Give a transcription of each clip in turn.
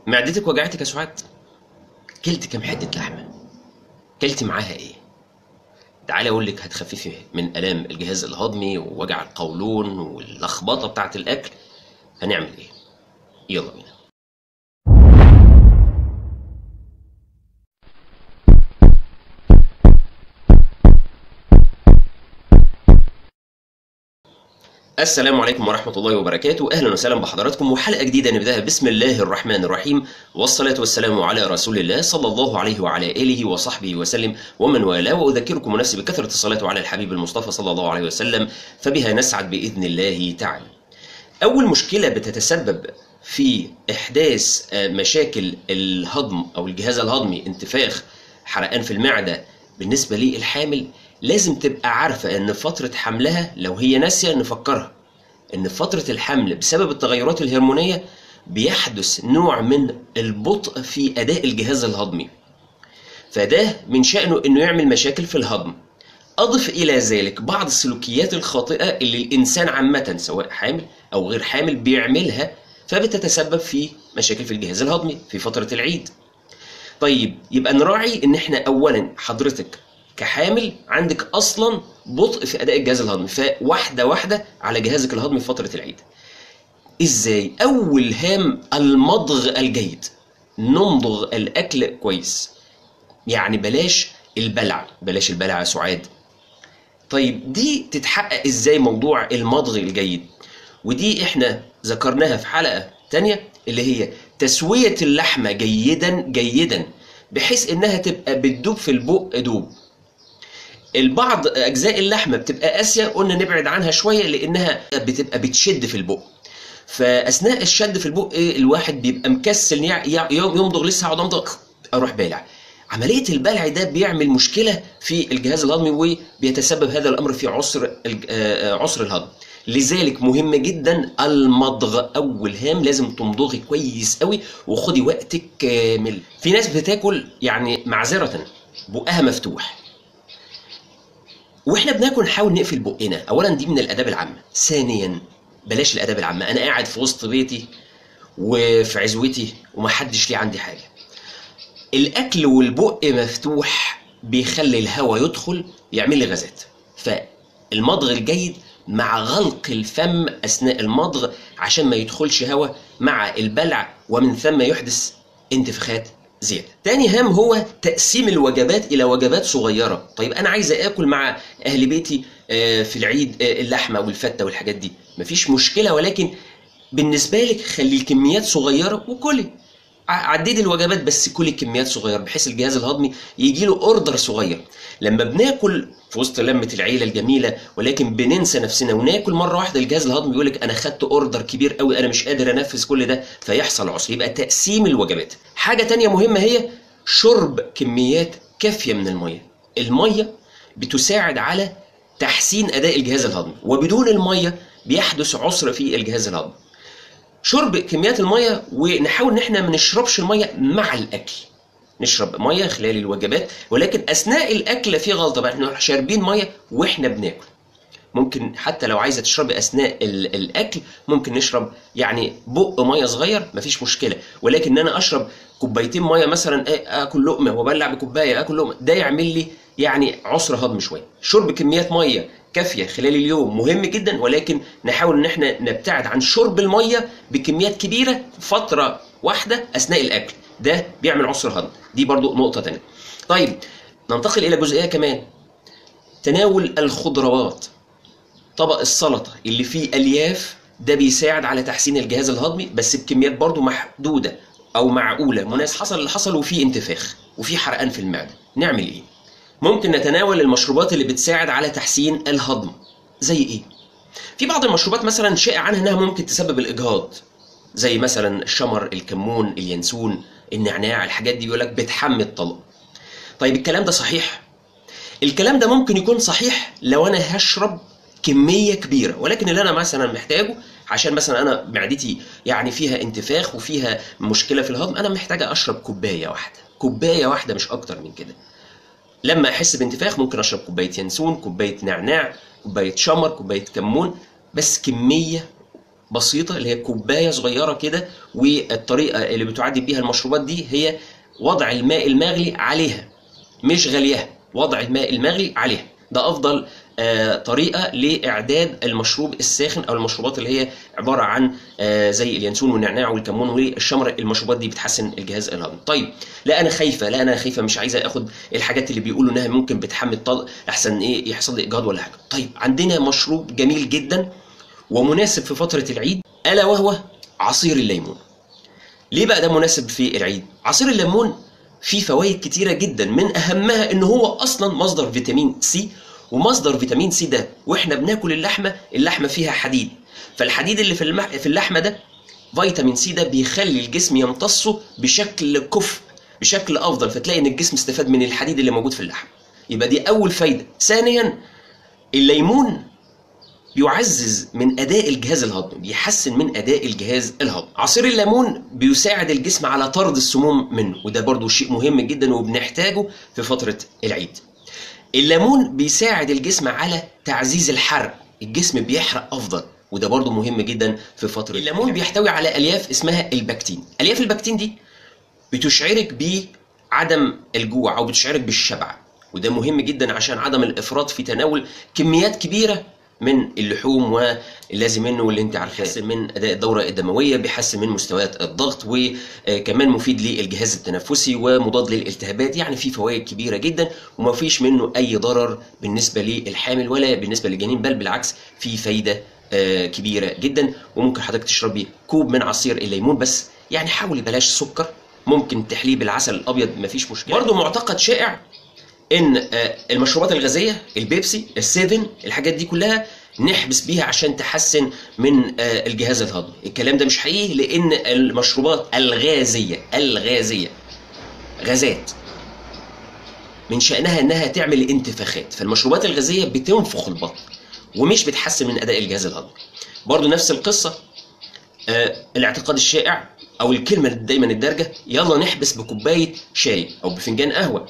معدتك وجعتك يا سعاد كلت كام حته لحمه كلت معاها ايه تعالى اقول لك هتخففي من الام الجهاز الهضمي ووجع القولون واللخبطه بتاعه الاكل هنعمل ايه يلا بينا السلام عليكم ورحمة الله وبركاته أهلا وسهلا بحضراتكم وحلقة جديدة نبدأها بسم الله الرحمن الرحيم والصلاة والسلام على رسول الله صلى الله عليه وعلى آله وصحبه وسلم ومن والاه وأذكركم ونفسي بكثرة الصلاة على الحبيب المصطفى صلى الله عليه وسلم فبها نسعد بإذن الله تعالى أول مشكلة بتتسبب في إحداث مشاكل الهضم أو الجهاز الهضمي انتفاخ حرقان في المعدة بالنسبة للحامل لازم تبقى عارفة إن فترة حملها لو هي ناسية نفكرها إن فترة الحمل بسبب التغيرات الهرمونية بيحدث نوع من البطء في أداء الجهاز الهضمي فده من شأنه إنه يعمل مشاكل في الهضم أضف إلى ذلك بعض السلوكيات الخاطئة اللي الإنسان عامة سواء حامل أو غير حامل بيعملها فبتتسبب في مشاكل في الجهاز الهضمي في فترة العيد طيب يبقى نراعي ان احنا اولا حضرتك كحامل عندك اصلا بطء في اداء الجهاز الهضمي فواحده واحده على جهازك الهضمي في فتره العيد ازاي اول هام المضغ الجيد نمضغ الاكل كويس يعني بلاش البلع بلاش البلع يا سعاد طيب دي تتحقق ازاي موضوع المضغ الجيد ودي احنا ذكرناها في حلقه تانية اللي هي تسويه اللحمه جيدا جيدا بحيث انها تبقى بتدوب في البق دوب البعض اجزاء اللحمه بتبقى قاسيه قلنا نبعد عنها شويه لانها بتبقى بتشد في البق فاثناء الشد في البق الواحد بيبقى مكسل يمضغ لسه هقعد امضغ اروح بالع عمليه البلع ده بيعمل مشكله في الجهاز الهضمي وبيتسبب هذا الامر في عسر عسر الهضم لذلك مهم جدا المضغ اول هام لازم تمضغي كويس قوي وخدي وقتك كامل في ناس بتاكل يعني معذره بقها مفتوح واحنا بناكل نحاول نقفل بقنا اولا دي من الاداب العامه ثانيا بلاش الاداب العامه انا قاعد في وسط بيتي وفي عزوتي ومحدش ليه عندي حاجه الاكل والبق مفتوح بيخلي الهواء يدخل يعمل لي غازات فالمضغ الجيد مع غلق الفم اثناء المضغ عشان ما يدخلش هواء مع البلع ومن ثم يحدث انتفاخات زياده. تاني هام هو تقسيم الوجبات الى وجبات صغيره، طيب انا عايز اكل مع اهل بيتي في العيد اللحمه والفته والحاجات دي، مفيش مشكله ولكن بالنسبه لك خلي الكميات صغيره وكلي. عددي الوجبات بس كلي كميات صغيره بحيث الجهاز الهضمي يجي له اوردر صغير. لما بناكل في وسط لمه العيله الجميله ولكن بننسى نفسنا وناكل مره واحده الجهاز الهضمي يقول لك انا خدت اوردر كبير قوي انا مش قادر انفذ كل ده فيحصل عسر يبقى تقسيم الوجبات حاجه تانية مهمه هي شرب كميات كافيه من الميه الميه بتساعد على تحسين اداء الجهاز الهضمي وبدون الميه بيحدث عسر في الجهاز الهضمي شرب كميات الميه ونحاول ان احنا ما نشربش الميه مع الاكل نشرب ميه خلال الوجبات ولكن اثناء الاكل في غلطه بقى احنا شاربين ميه واحنا بناكل ممكن حتى لو عايزه تشربي اثناء الاكل ممكن نشرب يعني بق ميه صغير مفيش مشكله ولكن ان انا اشرب كوبايتين ميه مثلا اكل لقمه وابلع بكوبايه اكل لقمه ده يعمل لي يعني عسر هضم شويه شرب كميات ميه كافيه خلال اليوم مهم جدا ولكن نحاول ان احنا نبتعد عن شرب الميه بكميات كبيره فتره واحده اثناء الاكل ده بيعمل عسر هضم دي برضو نقطة تانية طيب ننتقل إلى جزئية كمان تناول الخضروات طبق السلطة اللي فيه ألياف ده بيساعد على تحسين الجهاز الهضمي بس بكميات برضو محدودة أو معقولة مناس حصل اللي حصل وفيه انتفاخ وفيه حرقان في المعدة نعمل إيه؟ ممكن نتناول المشروبات اللي بتساعد على تحسين الهضم زي إيه؟ في بعض المشروبات مثلا شائع عنها انها ممكن تسبب الاجهاض زي مثلا الشمر الكمون اليانسون النعناع الحاجات دي يقول لك بتحمي الطلق طيب الكلام ده صحيح الكلام ده ممكن يكون صحيح لو انا هشرب كميه كبيره ولكن اللي انا مثلا محتاجه عشان مثلا انا معدتي يعني فيها انتفاخ وفيها مشكله في الهضم انا محتاجه اشرب كوبايه واحده كوبايه واحده مش اكتر من كده لما احس بانتفاخ ممكن اشرب كوبايه ينسون كوبايه نعناع كوبايه شمر كوبايه كمون بس كميه بسيطه اللي هي كوبايه صغيره كده والطريقه اللي بتعدي بيها المشروبات دي هي وضع الماء المغلي عليها مش غليها وضع الماء المغلي عليها ده افضل آه، طريقه لاعداد المشروب الساخن او المشروبات اللي هي عباره عن آه، زي اليانسون والنعناع والكمون والشمر المشروبات دي بتحسن الجهاز الهضمي طيب لا انا خايفه لا انا خايفه مش عايزه اخد الحاجات اللي بيقولوا انها ممكن بتحمل طلق احسن ايه يحصل لي اجهاض ولا حاجه طيب عندنا مشروب جميل جدا ومناسب في فتره العيد الا وهو عصير الليمون ليه بقى ده مناسب في العيد عصير الليمون فيه فوائد كتيره جدا من اهمها ان هو اصلا مصدر فيتامين سي ومصدر فيتامين سي ده واحنا بناكل اللحمه اللحمه فيها حديد فالحديد اللي في المح... في اللحمه ده فيتامين سي ده بيخلي الجسم يمتصه بشكل كفء بشكل افضل فتلاقي ان الجسم استفاد من الحديد اللي موجود في اللحم يبقى دي اول فايده ثانيا الليمون بيعزز من اداء الجهاز الهضمي بيحسن من اداء الجهاز الهضمي عصير الليمون بيساعد الجسم على طرد السموم منه وده برضو شيء مهم جدا وبنحتاجه في فتره العيد الليمون بيساعد الجسم على تعزيز الحرق الجسم بيحرق افضل وده برضو مهم جدا في فتره الليمون بيحتوي على الياف اسمها البكتين الياف البكتين دي بتشعرك بعدم الجوع او بتشعرك بالشبع وده مهم جدا عشان عدم الافراط في تناول كميات كبيره من اللحوم واللازم منه واللي انت عارفاه بيحسن من اداء الدوره الدمويه بيحسن من مستويات الضغط وكمان مفيد للجهاز التنفسي ومضاد للالتهابات يعني في فوائد كبيره جدا وما فيش منه اي ضرر بالنسبه للحامل ولا بالنسبه للجنين بل بالعكس في فايده آه، كبيره جدا وممكن حضرتك تشربي كوب من عصير الليمون بس يعني حاولي بلاش سكر ممكن تحليه بالعسل الابيض مفيش مشكله برضه معتقد شائع ان آه، المشروبات الغازيه البيبسي السيفن الحاجات دي كلها نحبس بيها عشان تحسن من آه، الجهاز الهضمي الكلام ده مش حقيقي لان المشروبات الغازيه الغازيه غازات من شأنها انها تعمل انتفاخات فالمشروبات الغازيه بتنفخ البطن ومش بتحسن من اداء الجهاز الهضمي برضو نفس القصه آه، الاعتقاد الشائع او الكلمه دايما الدارجه يلا نحبس بكوبايه شاي او بفنجان قهوه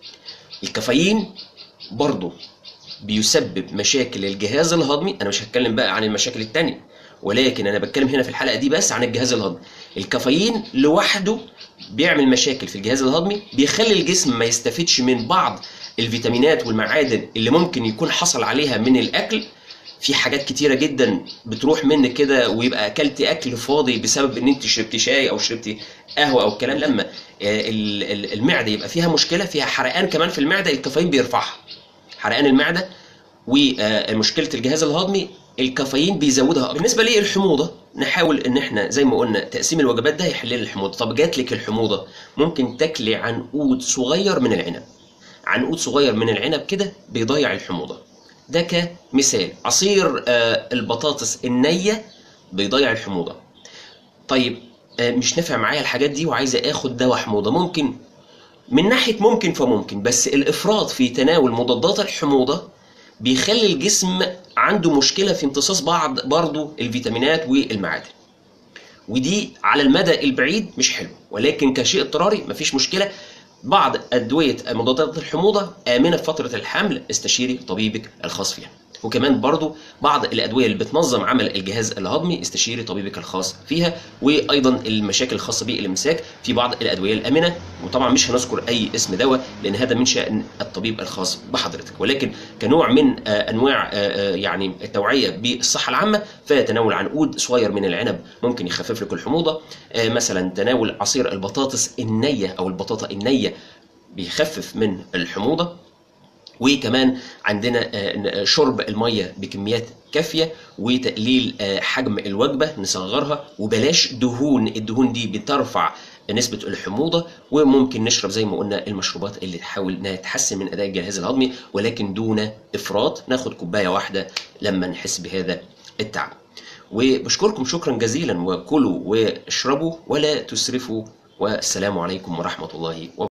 الكافيين برضه بيسبب مشاكل الجهاز الهضمي انا مش هتكلم بقى عن المشاكل التانية ولكن انا بتكلم هنا في الحلقه دي بس عن الجهاز الهضمي الكافيين لوحده بيعمل مشاكل في الجهاز الهضمي بيخلي الجسم ما يستفيدش من بعض الفيتامينات والمعادن اللي ممكن يكون حصل عليها من الاكل في حاجات كتيرة جدا بتروح منك كده ويبقى اكلت اكل فاضي بسبب ان انت شربت شاي او شربت قهوه او الكلام لما آه، ال- ال- المعده يبقى فيها مشكله فيها حرقان كمان في المعده الكافيين بيرفعها حرقان المعده ومشكله الجهاز الهضمي الكافيين بيزودها بالنسبه للحموضه نحاول ان احنا زي ما قلنا تقسيم الوجبات ده هيحل لنا الحموضه طب جات لك الحموضه ممكن تاكلي عنقود صغير من العنب عنقود صغير من العنب كده بيضيع الحموضه ده كمثال عصير آه، البطاطس النيه بيضيع الحموضه طيب آه، مش نافع معايا الحاجات دي وعايزه اخد دواء حموضه ممكن من ناحيه ممكن فممكن بس الافراط في تناول مضادات الحموضه بيخلي الجسم عنده مشكله في امتصاص بعض برضه الفيتامينات والمعادن ودي على المدى البعيد مش حلو ولكن كشيء اضطراري مفيش مشكله بعض ادويه مضادات الحموضه امنه في فتره الحمل استشيري طبيبك الخاص فيها وكمان برضو بعض الادويه اللي بتنظم عمل الجهاز الهضمي استشيري طبيبك الخاص فيها وايضا المشاكل الخاصه بالامساك في بعض الادويه الامنه وطبعا مش هنذكر اي اسم دواء لان هذا من شان الطبيب الخاص بحضرتك ولكن كنوع من آه، انواع آه، آه، يعني التوعيه بالصحه العامه فتناول عنقود صغير من العنب ممكن يخفف لك الحموضه آه، مثلا تناول عصير البطاطس النيه او البطاطا النيه بيخفف من الحموضه وكمان عندنا آه، شرب الميه بكميات كافيه وتقليل آه، حجم الوجبه نصغرها وبلاش دهون الدهون دي بترفع نسبة الحموضة وممكن نشرب زي ما قلنا المشروبات اللي تحاول انها تحسن من اداء الجهاز الهضمي ولكن دون افراط ناخد كوباية واحدة لما نحس بهذا التعب وبشكركم شكرا جزيلا وكلوا واشربوا ولا تسرفوا والسلام عليكم ورحمة الله وبركاته